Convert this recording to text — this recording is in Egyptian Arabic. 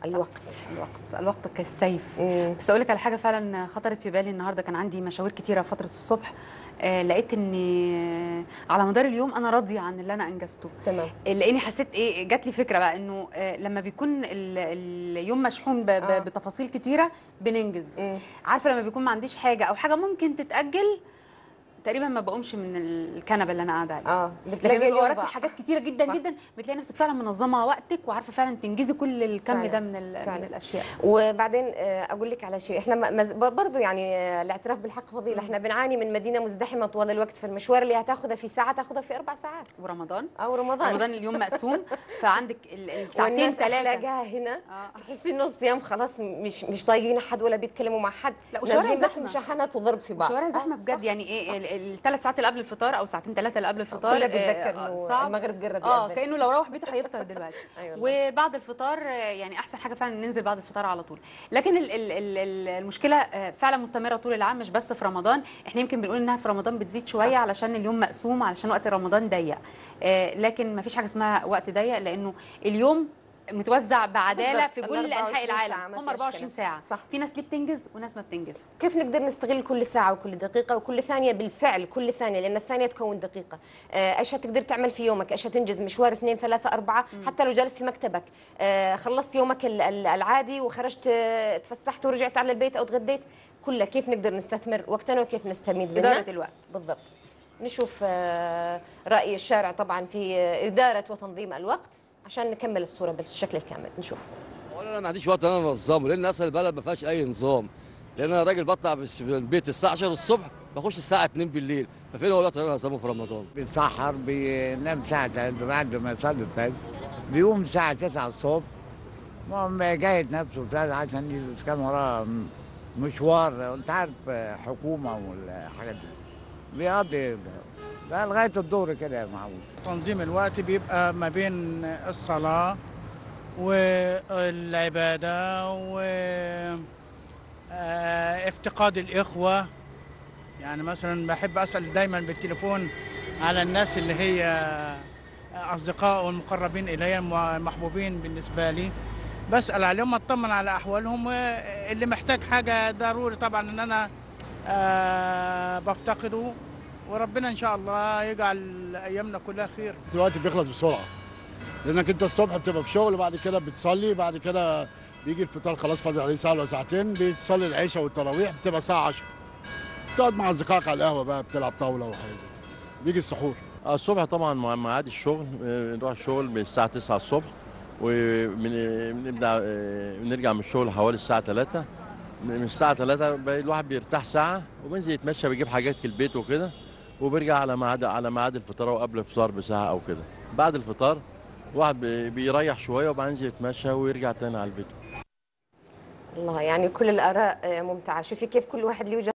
الوقت الوقت الوقت كالسيف مم. بس اقول لك على حاجه فعلا خطرت في بالي النهارده كان عندي مشاوير كتيره فتره الصبح آه لقيت اني على مدار اليوم انا راضيه عن اللي انا انجزته تمام لاني حسيت ايه جات لي فكره بقى انه آه لما بيكون ال- اليوم مشحون ب- ب- آه. بتفاصيل كتيره بننجز مم. عارفه لما بيكون ما عنديش حاجه او حاجه ممكن تتاجل تقريبا ما بقومش من الكنبه اللي انا قاعده عليها اه لكن بتلاقي بيبقى اليوم وراكي ضاع. حاجات كتيره جدا صح. جدا بتلاقي نفسك فعلا منظمه وقتك وعارفه فعلا تنجزي كل الكم فعلا. ده من ال- فعلا. من الاشياء وبعدين آه، اقول لك على شيء احنا م- مز- برضو يعني آه، الاعتراف بالحق فضيله احنا بنعاني من مدينه مزدحمه طوال الوقت فالمشوار اللي هتاخذها في ساعه تاخذها في اربع ساعات ورمضان او رمضان رمضان اليوم مقسوم فعندك ال- الساعتين والناس ثلاثه تلاقاها هنا آه. تحسي انه الصيام خلاص مش مش طايقين احد ولا بيتكلموا مع حد لا، وشوارع نازلين بس زحمة. مشاحنات وضرب في بعض شوارع آه، زحمه صح. بجد يعني ايه الثلاث ساعات اللي قبل الفطار او ساعتين ثلاثه اللي قبل الفطار كله آه، بيتذكر آه، انه صعب المغرب قرب اه يأذن. كانه لو روح بيته هيفطر دلوقتي أي والله. وبعد الفطار آه، يعني احسن حاجه فعلا ننزل بعد الفطار على طول لكن ال ال ال ال المشكله آه، فعلا مستمره طول العام مش بس في رمضان احنا يمكن بنقول انها في رمضان بتزيد شويه صح. علشان اليوم مقسوم علشان وقت رمضان ضيق آه، لكن ما فيش حاجه اسمها وقت ضيق لانه اليوم متوزع بعداله بالضبط. في ال كل 24 انحاء ساعة العالم ما هم فيهاش 24 كلام. ساعه صح. في ناس ليه بتنجز وناس ما بتنجز كيف نقدر نستغل كل ساعة وكل دقيقة وكل ثانية بالفعل كل ثانية لأن الثانية تكون دقيقة آه، ايش هتقدر تعمل في يومك ايش هتنجز مشوار اثنين ثلاثة أربعة حتى لو جالس في مكتبك آه، خلصت يومك ال- ال- العادي وخرجت آه، تفسحت ورجعت على البيت أو تغديت كلها كيف نقدر نستثمر وقتنا وكيف نستميد منه اداره الوقت بالضبط نشوف آه، رأي الشارع طبعا في آه، إدارة وتنظيم الوقت عشان نكمل الصورة بالشكل الكامل نشوف اولا انا ما عنديش وقت ان انا انظمه لان اصلا البلد ما فيهاش اي نظام لان انا راجل بطلع بس- من البيت الساعه 10 الصبح بخش الساعه 2 بالليل ففين هو الوقت اللي انا انظمه في رمضان بيتسحر بينام ساعة تلاتة بعد ما يصلي الفجر بيقوم الساعة 9 الصبح المهم جاهد نفسه بتاع عشان ي- إذا كان وراه م- مشوار انت عارف حكومة والحاجات دي بيقضي ده لغاية الظهر كده يا معود تنظيم الوقت بيبقى ما بين الصلاة والعبادة وافتقاد الإخوة يعني مثلا بحب أسأل دايما بالتليفون على الناس اللي هي أصدقاء والمقربين إلي المحبوبين بالنسبة لي بسأل عليهم أطمن على أحوالهم اللي محتاج حاجة ضروري طبعا إن أنا آه، بفتقده وربنا إن شاء الله يجعل أيامنا كلها خير الوقت بيخلص بسرعه لانك انت الصبح بتبقى في شغل بعد كده بتصلي بعد كده بيجي الفطار خلاص فاضل عليه ساعه ولا ساعتين بتصلي العشاء والتراويح بتبقى الساعه 10 تقعد مع اصدقائك على القهوه بقى بتلعب طاوله وحاجه زي كده بيجي السحور آه، الصبح طبعا مع ميعاد الشغل آه، نروح الشغل من الساعة 9 الصبح وبنبدا بنرجع من الشغل حوالي الساعة 3 من الساعة 3 بقى الواحد بيرتاح ساعة وبينزل يتمشى بيجيب حاجات في البيت وكده وبيرجع على ميعاد على ميعاد الفطار او قبل الفطار بساعة او كده بعد الفطار الواحد بي- بيريح شوية وبعدين ينزل يتمشى ويرجع تاني على البيت الله يعني كل الآراء آه، ممتعة شوفي كيف كل واحد له وجهة